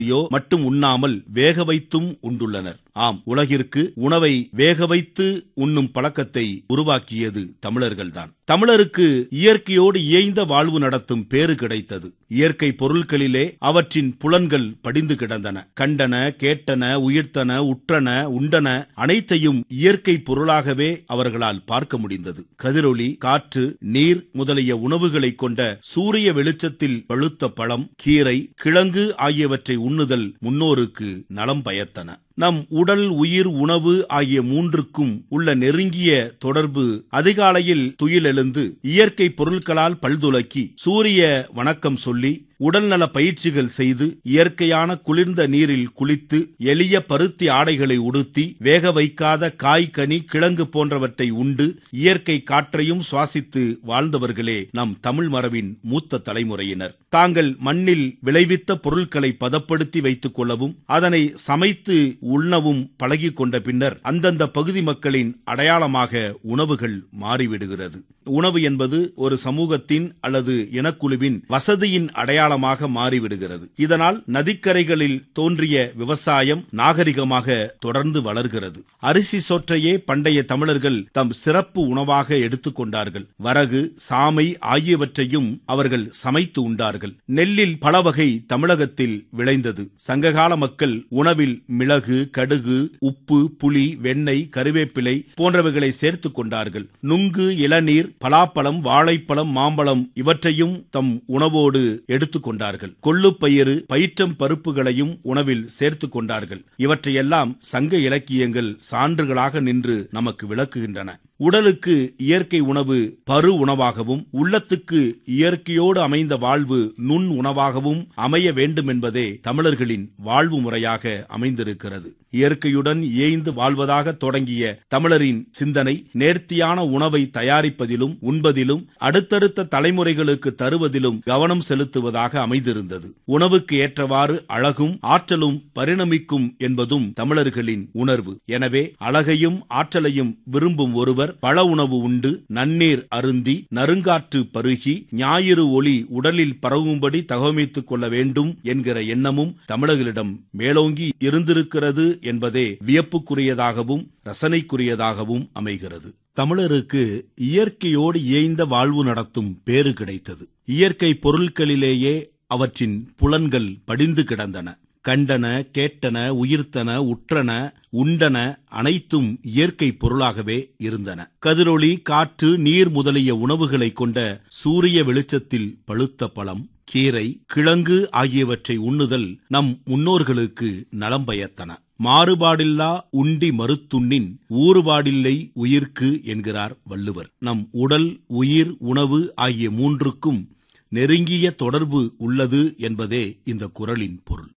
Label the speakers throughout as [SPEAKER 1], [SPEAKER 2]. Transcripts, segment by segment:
[SPEAKER 1] யோ மட்டும் உண்ணாமல் வேக வைத்தும் உண்டுள்ளனர் ஆம் உலகிற்கு உணவை வேக வைத்து உண்ணும் பழக்கத்தை உருவாக்கியது தமிழர்கள்தான் தமிழருக்கு இயற்கையோடு இயைந்த வாழ்வு நடத்தும் பேறு கிடைத்தது இயற்கை பொருட்களிலே அவற்றின் புலன்கள் படிந்து கிடந்தன கண்டன கேட்டன உயிர்த்தன உற்றன உண்டன அனைத்தையும் இயற்கை பொருளாகவே அவர்களால் பார்க்க முடிந்தது கதிரொளி காற்று நீர் முதலிய உணவுகளைக் கொண்ட சூரிய வெளிச்சத்தில் பழுத்த பழம் கீரை கிழங்கு ஆகியவற்றை உண்ணுதல் முன்னோருக்கு நலம் பயத்தன நம் உடல் உயிர் உணவு ஆகிய மூன்றுக்கும் உள்ள நெருங்கிய தொடர்பு அதிகாலையில் துயிலெழுந்து இயற்கை பொருட்களால் பல்துலக்கி சூரிய வணக்கம் சொல்லி உடல்நல பயிற்சிகள் செய்து இயற்கையான குளிர்ந்த நீரில் குளித்து எளிய பருத்தி ஆடைகளை உடுத்தி வேக வைக்காத காய் கனி கிழங்கு போன்றவற்றை உண்டு இயற்கை காற்றையும் சுவாசித்து வாழ்ந்தவர்களே நம் தமிழ் மரபின் மூத்த தலைமுறையினர் தாங்கள் மண்ணில் விளைவித்த பொருட்களை பதப்படுத்தி வைத்துக் கொள்ளவும் அதனை சமைத்து உண்ணவும் பழகிக் கொண்ட பின்னர் அந்தந்த பகுதி மக்களின் அடையாளமாக உணவுகள் மாறிவிடுகிறது உணவு என்பது ஒரு சமூகத்தின் அல்லது இனக்குழுவின் வசதியின் அடையாளமாக மாறிவிடுகிறது இதனால் நதிக்கரைகளில் தோன்றிய விவசாயம் நாகரிகமாக தொடர்ந்து வளர்கிறது அரிசி சொற்றையே பண்டைய தமிழர்கள் தம் சிறப்பு உணவாக எடுத்துக்கொண்டார்கள் வரகு சாமை ஆகியவற்றையும் அவர்கள் சமைத்து உண்டார்கள் நெல்லில் பல வகை தமிழகத்தில் விளைந்தது சங்ககால மக்கள் உணவில் மிளகு கடுகு உப்பு புளி வெண்ணெய் கருவேப்பிலை போன்றவைகளை சேர்த்துக் கொண்டார்கள் நுங்கு இளநீர் பலாப்பழம் வாழைப்பழம் மாம்பழம் இவற்றையும் தம் உணவோடு எடுத்துக் கொண்டார்கள் கொள்ளுப்பயிறு பயிற்றம் பருப்புகளையும் உணவில் சேர்த்துக் கொண்டார்கள் இவற்றையெல்லாம் சங்க இலக்கியங்கள் சான்றுகளாக நின்று நமக்கு விளக்குகின்றன உடலுக்கு இயற்கை உணவு பரு உணவாகவும் உள்ளத்துக்கு இயற்கையோடு அமைந்த வாழ்வு நுண் உணவாகவும் அமைய வேண்டும் என்பதே தமிழர்களின் வாழ்வு முறையாக அமைந்திருக்கிறது இயற்கையுடன் இயைந்து வாழ்வதாக தொடங்கிய தமிழரின் சிந்தனை நேர்த்தியான உணவை தயாரிப்பதிலும் உண்பதிலும் அடுத்தடுத்த தலைமுறைகளுக்கு தருவதிலும் கவனம் செலுத்துவதாக அமைந்திருந்தது உணவுக்கு ஏற்றவாறு அழகும் ஆற்றலும் பரிணமிக்கும் என்பதும் தமிழர்களின் உணர்வு எனவே அழகையும் ஆற்றலையும் விரும்பும் ஒருவர் பழ உணவு உண்டு நன்னீர் அருந்தி நறுங்காற்று பருகி ஞாயிறு ஒளி உடலில் பரவும்படி தகவமைத்துக் கொள்ள வேண்டும் என்கிற எண்ணமும் தமிழர்களிடம் மேலோங்கி இருந்திருக்கிறது என்பதே வியப்புக்குரியதாகவும் ரசனைக்குரியதாகவும் அமைகிறது தமிழருக்கு இயற்கையோடு இயைந்த வாழ்வு நடத்தும் பேறு கிடைத்தது இயற்கை பொருட்களிலேயே அவற்றின் புலன்கள் படிந்து கிடந்தன கண்டன கேட்டன உயிர்த்தன உற்றன உண்டன அனைத்தும் இயற்கை பொருளாகவே இருந்தன கதிரொளி காற்று நீர் முதலிய உணவுகளைக் கொண்ட சூரிய வெளிச்சத்தில் பழுத்த பழம் கீரை கிழங்கு ஆகியவற்றை உண்ணுதல் நம் முன்னோர்களுக்கு நலம் பயத்தன மாறுபாடில்லா உண்டி மறுத்துண்ணின் ஊறுபாடில்லை உயிர்க்கு என்கிறார் வள்ளுவர் நம் உடல் உயிர் உணவு ஆகிய மூன்றுக்கும் நெருங்கிய தொடர்பு உள்ளது என்பதே இந்த குரலின் பொருள்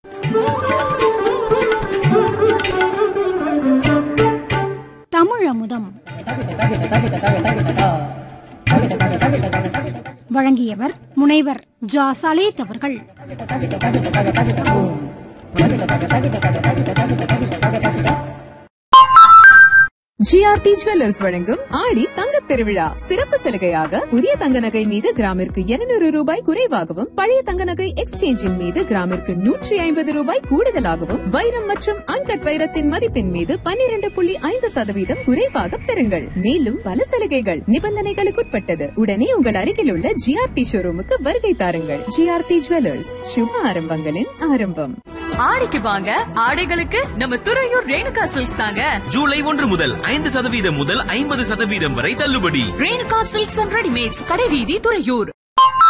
[SPEAKER 2] தமிழமுதம் வழங்கியவர் முனைவர் ஜா சலேத் அவர்கள்
[SPEAKER 3] ஜிஆர்டி ஜுவல்லர்ஸ் வழங்கும் ஆடி தங்கத் திருவிழா சிறப்பு சலுகையாக புதிய தங்க நகை மீது கிராமிற்கு 200 ரூபாய் குறைவாகவும் பழைய தங்க நகை எக்ஸ்சேஞ்சின் மீது கிராமிற்கு நூற்றி ஐம்பது ரூபாய் கூடுதலாகவும் வைரம் மற்றும் அன்கட் வைரத்தின் மதிப்பின் மீது 12.5% புள்ளி ஐந்து சதவீதம் குறைவாக பெறுங்கள் மேலும் பல சலுகைகள் நிபந்தனைகளுக்குட்பட்டது உடனே உங்கள் அருகில் உள்ள ஜிஆர்டி ஷோரூமுக்கு வருகை தாருங்கள் ஜிஆர்டி ஜுவல்லர்ஸ் சுப ஆரம்பங்களின் ஆரம்பம்
[SPEAKER 4] ஆடிக்கு வாங்க ஆடைகளுக்கு நம்ம துறையூர் ரேணுகா சில்க்ஸ் தாங்க
[SPEAKER 5] ஜூலை ஒன்று முதல் ஐந்து சதவீதம் முதல் ஐம்பது சதவீதம் வரை தள்ளுபடி
[SPEAKER 4] ரேணுகா சில்க்ஸ் அண்ட் ரெடிமேட்ஸ் கடைவீதி துறையூர்